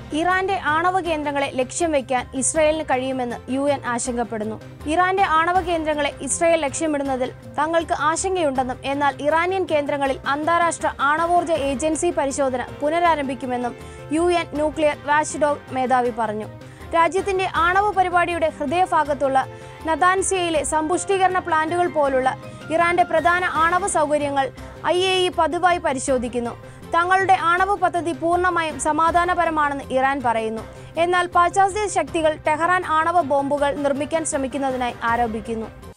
ഇറാന്റെ ആണവ കേന്ദ്രങ്ങളെ ലക്ഷ്യം വയ്ക്കാൻ ഇസ്രയേലിന് കഴിയുമെന്ന് യു എൻ ആശങ്കപ്പെടുന്നു ഇറാന്റെ ആണവ കേന്ദ്രങ്ങളെ ഇസ്രയേൽ ലക്ഷ്യമിടുന്നതിൽ തങ്ങൾക്ക് ആശങ്കയുണ്ടെന്നും എന്നാൽ ഇറാനിയൻ കേന്ദ്രങ്ങളിൽ അന്താരാഷ്ട്ര ആണവോർജ ഏജൻസി പരിശോധന പുനരാരംഭിക്കുമെന്നും യു എൻ ന്യൂക്ലിയർ വാച്ച്ഡോഗ് മേധാവി പറഞ്ഞു രാജ്യത്തിന്റെ ആണവ പരിപാടിയുടെ ഹൃദയഭാഗത്തുള്ള നദാൻസിയയിലെ സമ്പുഷ്ടീകരണ പ്ലാന്റുകൾ പോലുള്ള ഇറാന്റെ പ്രധാന ആണവ സൗകര്യങ്ങൾ ഐ എ ഇ പതിവായി പരിശോധിക്കുന്നു തങ്ങളുടെ ആണവ പദ്ധതി പൂർണ്ണമായും സമാധാനപരമാണെന്ന് ഇറാൻ പറയുന്നു എന്നാൽ പാശ്ചാത്യ ശക്തികൾ ടെഹ്റാൻ ആണവ ബോംബുകൾ നിർമ്മിക്കാൻ ശ്രമിക്കുന്നതിനായി ആരോപിക്കുന്നു